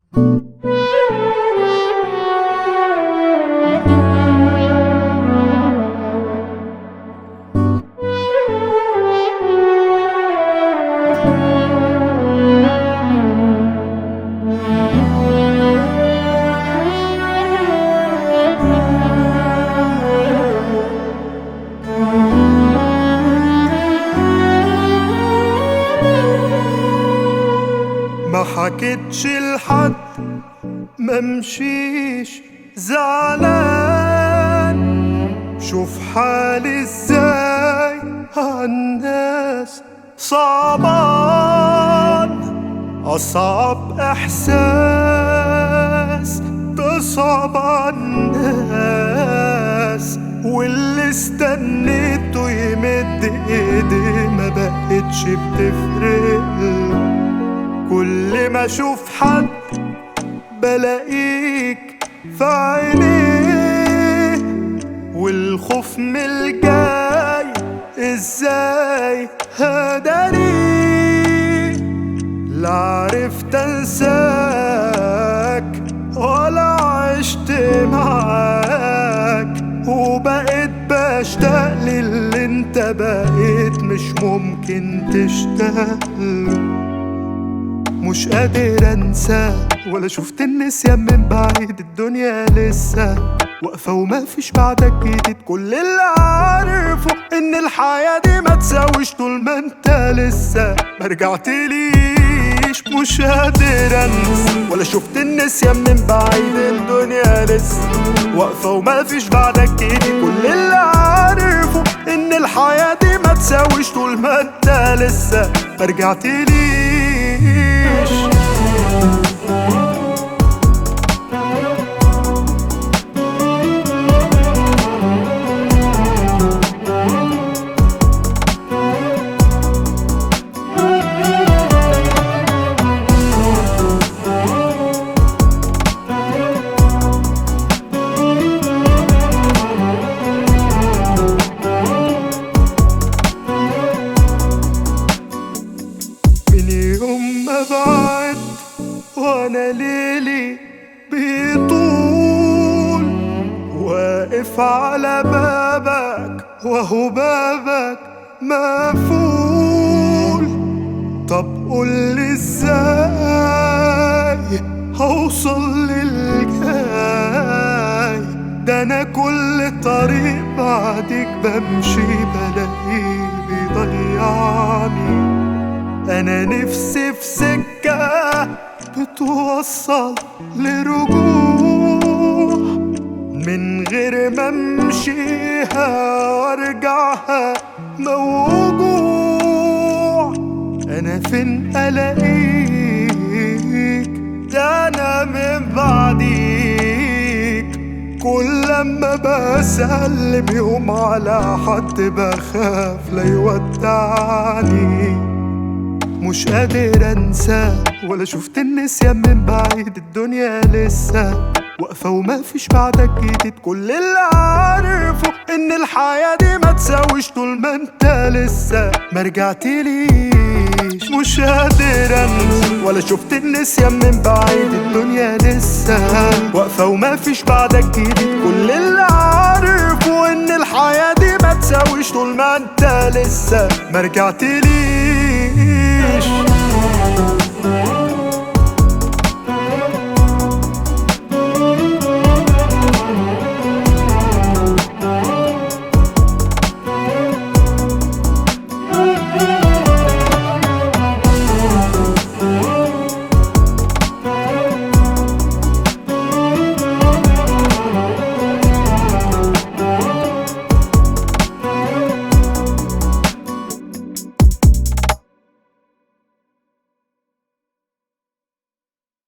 ما حكيتش لحد ممشيش زعلان شوف حالي ازاي عالناس صعبان أصعب إحساس تصعب عالناس واللي استنيته يمد ايديه ما بقتش بتفرق كل ما اشوف حد بلاقيك في عينيه والخوف من الجاي ازاي هداني لا عرفت انساك ولا عشت معاك وبقيت بشتاق للي انت بقيت مش ممكن تشتاق له مش قادر انسى ولا شفت النسيان من بعيد الدنيا لسه واقفة وما فيش بعدك جديد كل اللي عارفه ان الحياة دي ما تساويش طول ما انت لسه ما رجعتليش مش قادر انسى ولا شفت النسيان من بعيد الدنيا لسه واقفة وما فيش بعدك جديد كل اللي عارفه ان الحياة دي ما تساويش طول ما انت لسه ما رجعتليش من يوم ما بعد وانا ليلي بيطول واقف على بابك وهو بابك مقفول طب قولي ازاي هوصل للجاي ده انا كل طريق بعدك بمشي بلاقيه بيضيعني انا نفسي في سكة بتوصل لرجوع من غير ما امشيها وارجعها موجوع انا فين الاقيك ده انا من بعديك كل لما بسلم يوم على حد بخاف لا يودعني مش قادر انسى ولا شفت النسيان من بعيد الدنيا لسه واقفة وما فيش بعدك جديد كل اللي عارفه ان الحياة دي ما تساويش طول ما انت لسه ما رجعتليش مش قادر انسى ولا شفت النسيان من بعيد الدنيا لسه واقفة وما فيش بعدك جديد كل اللي عارفه ان الحياة دي ما تساويش طول ما انت لسه ما رجعتليش